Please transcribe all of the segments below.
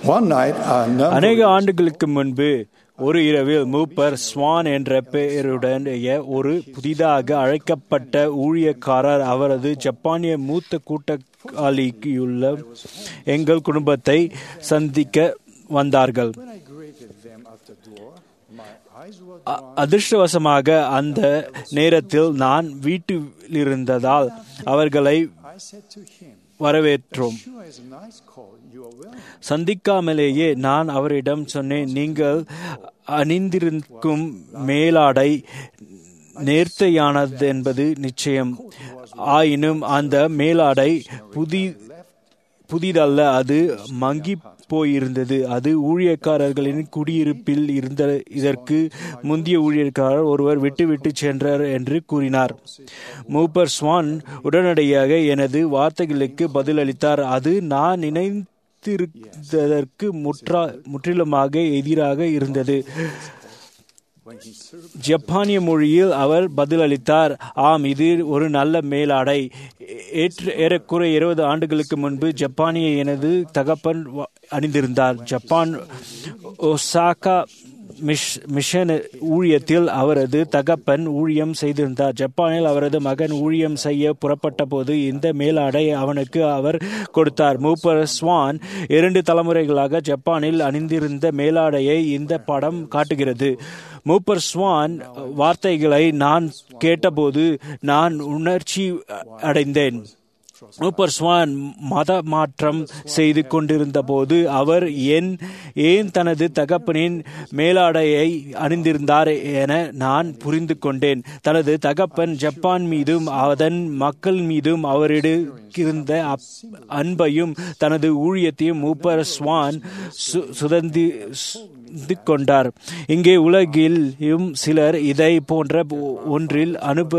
One night, a number அநேக ஆண்டுகளுக்கு முன்பு ஒரு இரவில் மூப்பர் ஸ்வான் என்ற பெயருடைய ஒரு புதிதாக அழைக்கப்பட்ட ஊழியக்காரர் அவரது ஜப்பானிய மூத்த கூட்டாளியுள்ள எங்கள் குடும்பத்தை சந்திக்க வந்தார்கள் when I greeted them at the door, my eyes were அ- அதிர்ஷ்டவசமாக அந்த நேரத்தில் நான் வீட்டில் இருந்ததால் அவர்களை I said to him, வரவேற்றோம் Sure is a nice call. You are welcome. சந்திக்காமலேயே நான் அவரிடம் சொன்னேன் நீங்கள் அணிந்திருக்கும் மேலாடை நேர்த்தையானது என்பது நிச்சயம் ஆயினும் அந்த மேலாடை புதி புதிதல்ல அது மங்கி போயிருந்தது அது ஊழியக்காரர்களின் குடியிருப்பில் இருந்த இதற்கு முந்தைய ஊழியக்காரர் ஒருவர் விட்டுவிட்டு சென்றார் என்று கூறினார் மூப்பர் ஸ்வான் உடனடியாக எனது வார்த்தைகளுக்கு பதிலளித்தார் அது நான் நினைத்திருந்ததற்கு முற்றா முற்றிலுமாக எதிராக இருந்தது When he served ஜப்பானிய மொழியில் அவர் பதிலளித்தார் ஆம் இது ஒரு நல்ல மேலாடை ஏற்று ஏறக்குறைய இருபது ஆண்டுகளுக்கு முன்பு ஜப்பானிய எனது தகப்பன் வ- அணிந்திருந்தார் ஜப்பான் ஒசாகா மிஷ் மிஷன் ஊழியத்தில் அவரது தகப்பன் ஊழியம் செய்திருந்தார் ஜப்பானில் அவரது மகன் ஊழியம் செய்ய புறப்பட்ட போது இந்த மேலாடை அவனுக்கு அவர் கொடுத்தார் மூப்பர் ஸ்வான் இரண்டு தலைமுறைகளாக ஜப்பானில் அணிந்திருந்த மேலாடையை இந்த படம் காட்டுகிறது மூப்பர் ஸ்வான் வார்த்தைகளை நான் கேட்டபோது நான் உணர்ச்சி அடைந்தேன் மூப்பர் ஸ்வான் மத மாற்றம் செய்து கொண்டிருந்த போது அவர் என் ஏன் தனது தகப்பனின் மேலாடையை அணிந்திருந்தார் என நான் புரிந்து கொண்டேன் தனது தகப்பன் ஜப்பான் மீதும் அதன் மக்கள் மீதும் அவரிடமிருந்த அப்- அன்பையும் தனது ஊழியத்தையும் மூப்பர் ஸ்வான் சு- சுதந்தி சுதந்திக் கொண்டார் இங்கே உலகிலும் சிலர் இதை போன்ற ஒன்றில்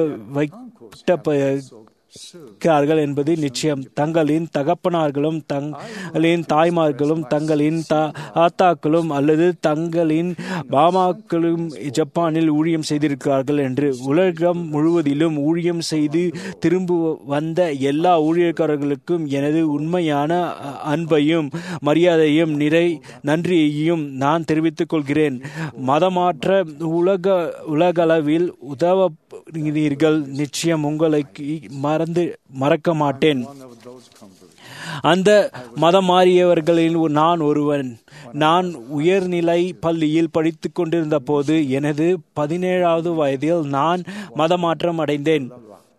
அனுபவிக்கப்பட்டார்கள் என்பது நிச்சயம் தங்களின் தகப்பனார்களும் தங்களின் தாய்மார்களும் தங்களின் தா- தாத்தாக்களும் அல்லது தங்களின் மாமாக்களும் ஜப்பானில் ஊழியம் செய்திருக்கிறார்கள் என்று உலகம் முழுவதிலும் ஊழியம் செய்து திரும்ப வந்த எல்லா ஊழியக்காரர்களுக்கும் எனது உண்மையான அ- அன்பையும் மரியாதையும் நிறை நன்றியையும் நான் தெரிவித்துக் கொள்கிறேன் மதமாற்ற உலக உலகளவில் உதவுகிறீர்கள் நிச்சயம் உங்களுக்கு மறந்து மறக்க மாட்டேன் one of those converts. அந்த மதம் மாறியவர்களில் நான் ஒருவன் நான் உயர்நிலை பள்ளியில் படித்துக் கொண்டிருந்த போது எனது பதினேழாவது வயதில் நான் மதமாற்றம் அடைந்தேன்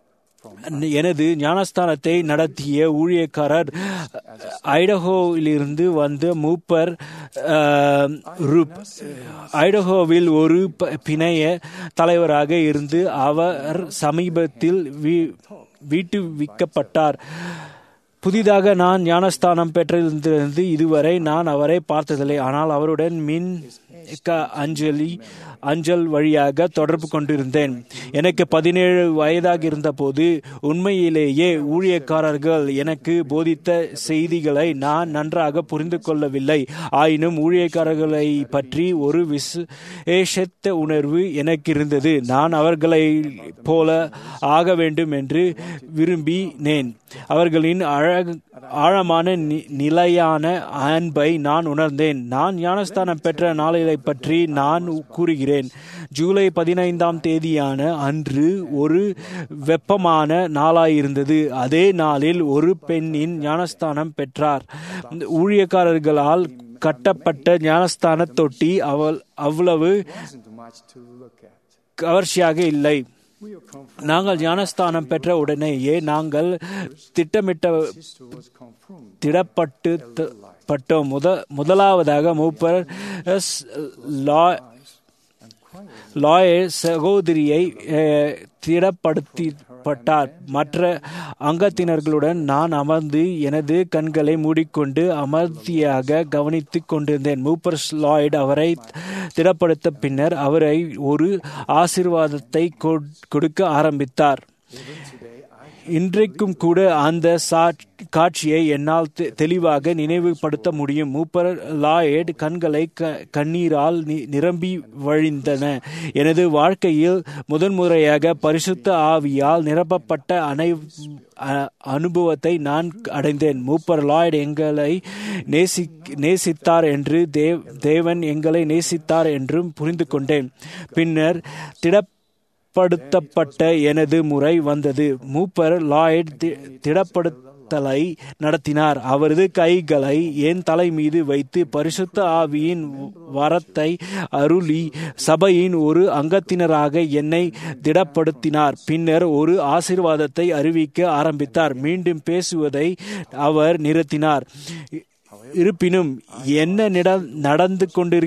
எனது ஞானஸ்தானத்தை நடத்திய ஊழியக்காரர் ஐடஹோவிலிருந்து வந்த மூப்பர் அஹ், ரூப் ஐடஹோவில் ஒரு ப- பிணைய தலைவராக இருந்து அவர் சமீபத்தில் வீ- வீட்டுவிக்கப்பட்டார் புதிதாக நான் ஞானஸ்தானம் பெற்றிருந்திருந்து இதுவரை நான் அவரை பார்த்ததில்லை ஆனால் அவருடன் மின் க- அஞ்சலி அஞ்சல் வழியாக தொடர்பு கொண்டிருந்தேன் எனக்கு பதினேழு வயதாக இருந்தபோது உண்மையிலேயே ஊழியக்காரர்கள் எனக்கு போதித்த செய்திகளை நான் நன்றாக புரிந்து கொள்ளவில்லை ஆயினும் ஊழியக்காரர்களை பற்றி ஒரு விசேஷத்த உணர்வு எனக்கு இருந்தது நான் அவர்களை போல ஆக வேண்டும் என்று விரும்பினேன் அவர்களின் அழகு ஆழமான நி- நிலையான அன்பை நான் உணர்ந்தேன் நான் ஞானஸ்தானம் பெற்ற நாளிலை பற்றி நான் கூறுகிறேன் ஜூலை பதினைந்தாம் தேதியான அன்று ஒரு வெப்பமான நாளாயிருந்தது அதே நாளில் ஒரு பெண்ணின் ஞானஸ்தானம் பெற்றார் ஊழியக்காரர்களால் கட்டப்பட்ட ஞானஸ்தான தொட்டி அவள் அவ்வளவு Wasn't much to look at. கவர்ச்சியாக இல்லை We are confirmed. நாங்கள் ஞானஸ்தானம் பெற்ற உடனேயே நாங்கள் திட்டமிட்ட Sister was confirmed. திடப்பட்டு த- பட்டோம் முத முதலாவதாக மூப்பர் எஸ். லா- லாயர் சகோதரியை அஹ், திடப்படுத்தப்பட்டார் மற்ற அங்கத்தினர்களுடன் நான் அமர்ந்து எனது கண்களை மூடிக்கொண்டு அமர்த்தியாக கவனித்துக் கொண்டிருந்தேன் மூப்பர் லாய்ட் அவரை திடப்படுத்த பின்னர் அவரை ஒரு ஆசீர்வாதத்தை கொ- கொடுக்க ஆரம்பித்தார் இன்றைக்கும் கூட அந்த சா- காட்சியை என்னால் தெ- தெளிவாக நினைவுபடுத்த முடியும் மூப்பர் லாயட் கண்களை க- கண்ணீரால் நி- நிரம்பி வழிந்தன எனது வாழ்க்கையில் முதன்முறையாக பரிசுத்த ஆவியால் நிரப்பப்பட்ட அனை அ- அனுபவத்தை நான் அடைந்தேன் மூப்பர் லாய்ட் எங்களை நேசி நேசித்தார் என்று தேவ் தேவன் எங்களை நேசித்தார் என்றும் புரிந்து கொண்டேன் பின்னர் திடப்படுத்தப்பட்ட எனது முறை வந்தது மூப்பர் லாய்ட் தி- திடப்படுத்தலை நடத்தினார் அவரது கைகளை என் தலை மீது வைத்து பரிசுத்த ஆவியின் வரத்தை அருளி சபையின் ஒரு அங்கத்தினராக என்னை திடப்படுத்தினார் பின்னர் ஒரு ஆசீர்வாதத்தை அறிவிக்க ஆரம்பித்தார் மீண்டும் பேசுவதை அவர் நிறுத்தினார் இருப்பினும் என்ன நிட- நடந்து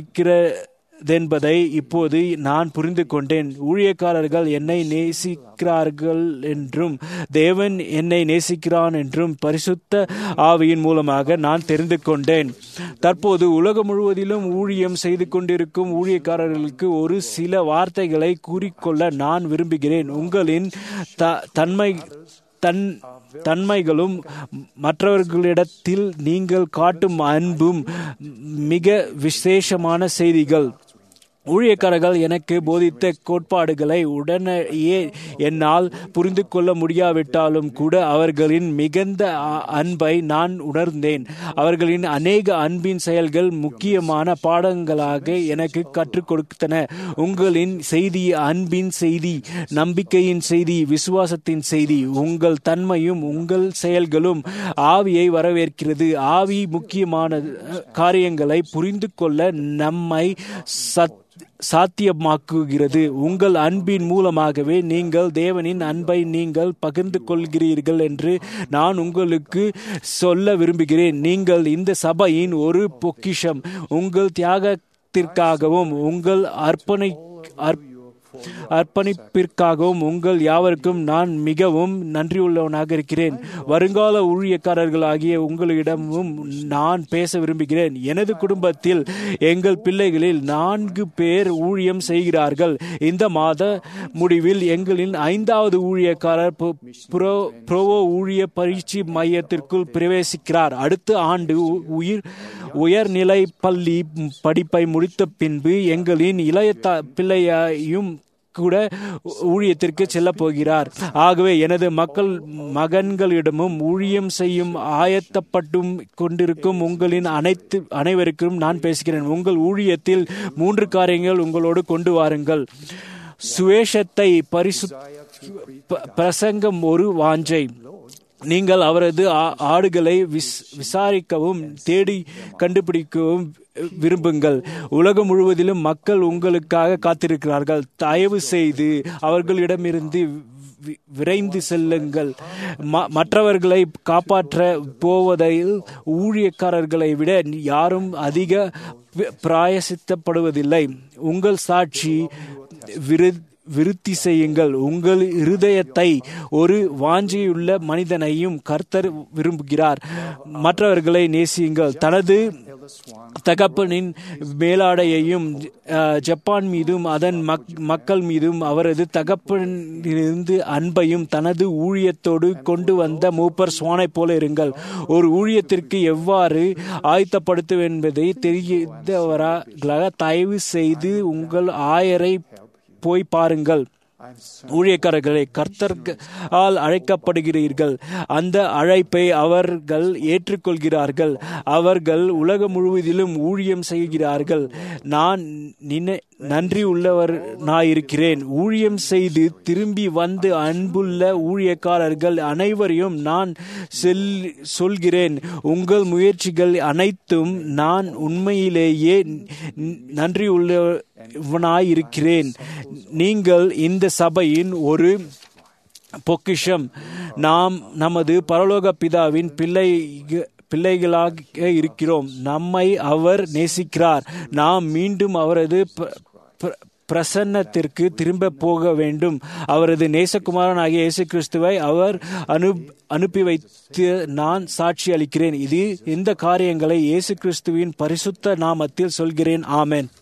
கொண்டிருக்கிறதென்பதை இப்போது நான் புரிந்து கொண்டேன் ஊழியக்காரர்கள் என்னை நேசிக்கிறார்கள் என்றும் தேவன் என்னை நேசிக்கிறான் என்றும் பரிசுத்த ஆவியின் மூலமாக நான் தெரிந்து கொண்டேன் தற்போது உலகம் முழுவதிலும் ஊழியம் செய்து கொண்டிருக்கும் ஊழியக்காரர்களுக்கு ஒரு சில வார்த்தைகளை கூறிக்கொள்ள நான் விரும்புகிறேன் உங்களின் த தன்மை தன் தன்மைகளும் மற்றவர்களிடத்தில் நீங்கள் காட்டும் அன்பும் மிக விசேஷமான செய்திகள் ஊழியக்காரர்கள் எனக்கு போதித்த கோட்பாடுகளை உடனேயே என்னால் புரிந்து கொள்ள முடியாவிட்டாலும் கூட அவர்களின் மிகுந்த அ- அன்பை நான் உணர்ந்தேன் அவர்களின் அநேக அன்பின் செயல்கள் முக்கியமான பாடங்களாக எனக்கு கற்றுக் கொடுத்தன உங்களின் செய்தி அன்பின் செய்தி நம்பிக்கையின் செய்தி விசுவாசத்தின் செய்தி உங்கள் தன்மையும் உங்கள் செயல்களும் ஆவியை வரவேற்கிறது ஆவி முக்கியமான அஹ், காரியங்களை புரிந்து கொள்ள நம்மை சத் சாத்தியமாக்குகிறது உங்கள் அன்பின் மூலமாகவே நீங்கள் தேவனின் அன்பை நீங்கள் பகிர்ந்து கொள்கிறீர்கள் என்று நான் உங்களுக்கு சொல்ல விரும்புகிறேன் நீங்கள் இந்த சபையின் ஒரு பொக்கிஷம் உங்கள் தியாகத்திற்காகவும் உங்கள் அர்ப்பணை அர்ப்ப அர்ப்பணிப்பிற்காகவும் உங்கள் யாவருக்கும் நான் மிகவும் நன்றியுள்ளவனாக இருக்கிறேன் வருங்கால ஊழியக்காரர்களாகிய உங்களிடமும் நான் பேச விரும்புகிறேன் எனது குடும்பத்தில் எங்கள் பிள்ளைகளில் நான்கு பேர் ஊழியம் செய்கிறார்கள் இந்த மாத முடிவில் எங்களின் ஐந்தாவது ஊழியக்காரர் பு- புரோ புரோவோ ஊழிய பயிற்சி மையத்திற்குள் பிரவேசிக்கிறார் அடுத்த ஆண்டு உ- உயிர் உயர்நிலை பள்ளி படிப்பை முடித்த பின்பு எங்களின் இளைய த- பிள்ளையையும் கூட ஊழியத்திற்கு செல்லப் போகிறார் ஆகவே எனது மக்கள் மகன்களிடமும் ஊழியம் செய்யும் ஆயத்தப்பட்டும் கொண்டிருக்கும் உங்களின் அனைத்து அனைவருக்கும் நான் பேசுகிறேன் உங்கள் ஊழியத்தில் மூன்று காரியங்கள் உங்களோடு கொண்டு வாருங்கள் சுவேஷத்தை பரிசு ப- பிரசங்கம் ஒரு வாஞ்சை நீங்கள் அவரது ஆ- ஆடுகளை விஸ் விசாரிக்கவும் தேடி கண்டுபிடிக்கவும் விரும்புங்கள் உலகம் முழுவதிலும் மக்கள் உங்களுக்காக காத்திருக்கிறார்கள் தயவு செய்து அவர்களிடமிருந்து வி- விரைந்து செல்லுங்கள் ம- மற்றவர்களை காப்பாற்ற போவதில் ஊழியக்காரர்களை விட யாரும் அதிக வி- பிராயசித்தப்படுவதில்லை உங்கள் சாட்சி விரு விருத்தி செய்யுங்கள் உங்கள் இருதயத்தை ஒரு வாஞ்சியுள்ள மனிதனையும் கர்த்தர் விரும்புகிறார் மற்றவர்களை நேசியுங்கள் தனது தகப்பனின் மேலாடையையும் அஹ், ஜப்பான் மீதும் அதன் மக்- மக்கள் மீதும் அவரது தகப்பனிலிருந்து அன்பையும் தனது ஊழியத்தோடு கொண்டு வந்த மூப்பர் சுவானைப் போல இருங்கள் ஒரு ஊழியத்திற்கு எவ்வாறு ஆயத்தப்படுத்தும் என்பதை தெரிந்தவராக தயவு செய்து உங்கள் ஆயரை போய் பாருங்கள் ஊழியக்காரர்களை கர்த்தர்களால் அழைக்கப்படுகிறீர்கள் அந்த அழைப்பை அவர்கள் ஏற்றுக்கொள்கிறார்கள் அவர்கள் உலகம் முழுவதிலும் ஊழியம் செய்கிறார்கள் நான் நினை நன்றி உள்ளவனாயிருக்கிறேன் ஊழியம் செய்து திரும்பி வந்து அன்புள்ள ஊழியக்காரர்கள் அனைவரையும் நான் செல் சொல்கிறேன் உங்கள் முயற்சிகள் அனைத்தும் நான் உண்மையிலேயே ந- நன்றி உள்ளவனாயிருக்கிறேன் நீங்கள் இந்த சபையின் ஒரு பொக்கிஷம் நாம் நமது பரலோக பிதாவின் பிள்ளை பிள்ளைகளாக இருக்கிறோம் நம்மை அவர் நேசிக்கிறார் நாம் மீண்டும் அவரது ப- ப- பிரசன்னத்திற்கு திரும்ப போக வேண்டும் அவரது நேசகுமாரனாகிய இயேசு கிறிஸ்துவை அவர் அனு அனுப்பி வைத்து நான் சாட்சி அளிக்கிறேன் இது இந்த காரியங்களை இயேசு கிறிஸ்துவின் பரிசுத்த நாமத்தில் சொல்கிறேன் ஆமென்